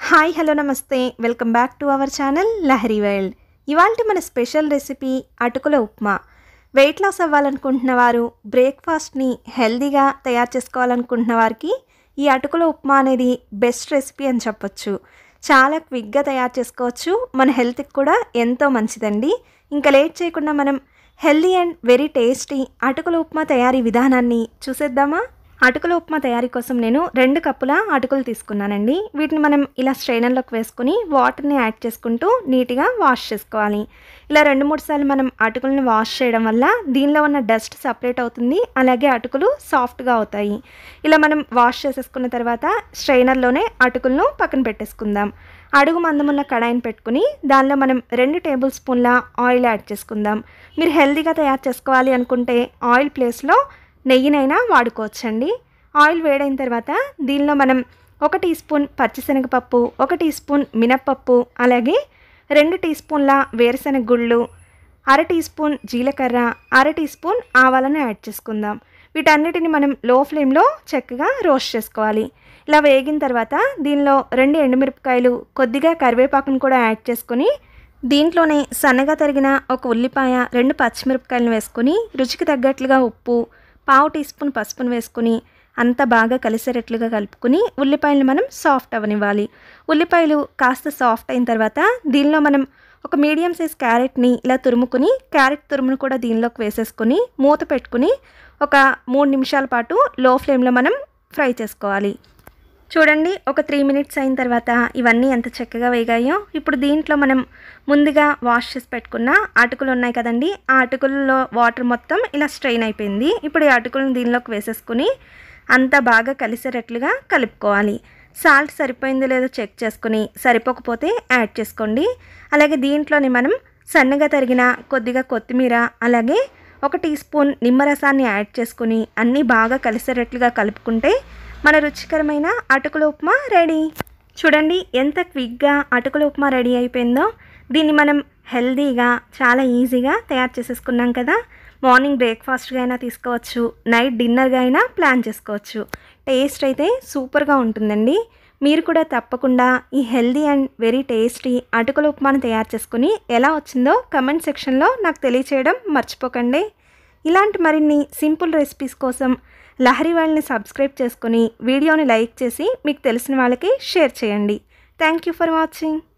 hi hello నమస్తే welcome back to our channel Lahari world ఇవాళ మన స్పెషల్ రెసిపీ అటుకుల ఉప్మా వెయిట్ లాస్ అవ్వాలనుకుంటున్న వారు బ్రేక్ఫాస్ట్ని హెల్దీగా తయారు చేసుకోవాలనుకుంటున్న వారికి ఈ అటుకుల ఉప్మా అనేది బెస్ట్ రెసిపీ అని చెప్పొచ్చు చాలా క్విక్గా తయారు చేసుకోవచ్చు మన హెల్త్కి కూడా ఎంతో మంచిదండి ఇంకా లేట్ చేయకుండా మనం హెల్దీ అండ్ వెరీ టేస్టీ అటుకుల ఉప్మా తయారీ విధానాన్ని చూసేద్దామా అటుకుల ఉప్మా తయారీ కోసం నేను రెండు కప్పుల అటుకులు తీసుకున్నానండి వీటిని మనం ఇలా స్ట్రైనర్లోకి వేసుకుని వాటర్ని యాడ్ చేసుకుంటూ నీట్గా వాష్ చేసుకోవాలి ఇలా రెండు మూడు సార్లు మనం అటుకులను వాష్ చేయడం వల్ల దీనిలో ఉన్న డస్ట్ సపరేట్ అవుతుంది అలాగే అటుకులు సాఫ్ట్గా అవుతాయి ఇలా మనం వాష్ చేసేసుకున్న తర్వాత స్ట్రైనర్లోనే అటుకులను పక్కన పెట్టేసుకుందాం అడుగు మందమున్న కడాయిని పెట్టుకుని దానిలో మనం రెండు టేబుల్ స్పూన్ల ఆయిల్ యాడ్ చేసుకుందాం మీరు హెల్తీగా తయారు చేసుకోవాలి అనుకుంటే ఆయిల్ ప్లేస్లో నెయ్యినైనా వాడుకోవచ్చండి ఆయిల్ వేడైన తర్వాత దీనిలో మనం ఒక టీ స్పూన్ పచ్చిశనగపప్పు ఒక టీ స్పూన్ మినప్పప్పు అలాగే రెండు టీ స్పూన్ల వేరుశనగ గుళ్ళు అర టీ స్పూన్ జీలకర్ర అర టీ స్పూన్ ఆవాలను యాడ్ చేసుకుందాం వీటన్నిటిని మనం లో ఫ్లేమ్లో చక్కగా రోస్ట్ చేసుకోవాలి ఇలా వేగిన తర్వాత దీనిలో రెండు ఎండుమిరపకాయలు కొద్దిగా కరివేపాకును కూడా యాడ్ చేసుకొని దీంట్లోనే సన్నగా తరిగిన ఒక ఉల్లిపాయ రెండు పచ్చిమిరపకాయలను వేసుకొని రుచికి తగ్గట్లుగా ఉప్పు పావు టీ స్పూన్ పసుపును వేసుకుని అంతా బాగా కలిసేటట్లుగా కలుపుకుని ఉల్లిపాయలను మనం సాఫ్ట్ అవనివ్వాలి ఉల్లిపాయలు కాస్త సాఫ్ట్ అయిన తర్వాత దీనిలో మనం ఒక మీడియం సైజ్ క్యారెట్ని ఇలా తురుముకుని క్యారెట్ తురుమును కూడా దీనిలోకి వేసేసుకుని మూత పెట్టుకుని ఒక మూడు నిమిషాల పాటు లో ఫ్లేమ్లో మనం ఫ్రై చేసుకోవాలి చూడండి ఒక త్రీ మినిట్స్ అయిన తర్వాత ఇవన్నీ ఎంత చక్కగా వేగాయో ఇప్పుడు దీంట్లో మనం ముందుగా వాష్ చేసి పెట్టుకున్న అటుకులు ఉన్నాయి కదండి ఆ అటుకులలో వాటర్ మొత్తం ఇలా స్ట్రెయిన్ అయిపోయింది ఇప్పుడు ఈ అటుకులను దీనిలోకి వేసేసుకుని అంతా బాగా కలిసేటట్లుగా కలుపుకోవాలి సాల్ట్ సరిపోయిందో లేదో చెక్ చేసుకుని సరిపోకపోతే యాడ్ చేసుకోండి అలాగే దీంట్లోని మనం సన్నగా తరిగిన కొద్దిగా కొత్తిమీర అలాగే ఒక టీ స్పూన్ నిమ్మరసాన్ని యాడ్ చేసుకుని అన్నీ బాగా కలిసేటట్లుగా కలుపుకుంటే మన రుచికరమైన అటుకుల ఉప్మా రెడీ చూడండి ఎంత క్విక్గా అటుకుల ఉప్మా రెడీ అయిపోయిందో దీన్ని మనం హెల్దీగా చాలా ఈజీగా తయారు చేసేసుకున్నాం కదా మార్నింగ్ బ్రేక్ఫాస్ట్గా అయినా తీసుకోవచ్చు నైట్ డిన్నర్గా అయినా ప్లాన్ చేసుకోవచ్చు టేస్ట్ అయితే సూపర్గా ఉంటుందండి మీరు కూడా తప్పకుండా ఈ హెల్దీ అండ్ వెరీ టేస్టీ అటుకుల ఉప్మాను తయారు చేసుకుని ఎలా వచ్చిందో కమెంట్ సెక్షన్లో నాకు తెలియచేయడం మర్చిపోకండి ఇలాంటి మరిన్ని సింపుల్ రెసిపీస్ కోసం లహరి వాళ్ళని సబ్స్క్రైబ్ చేసుకుని వీడియోని లైక్ చేసి మీకు తెలిసిన వాళ్ళకి షేర్ చేయండి థ్యాంక్ యూ ఫర్ వాచింగ్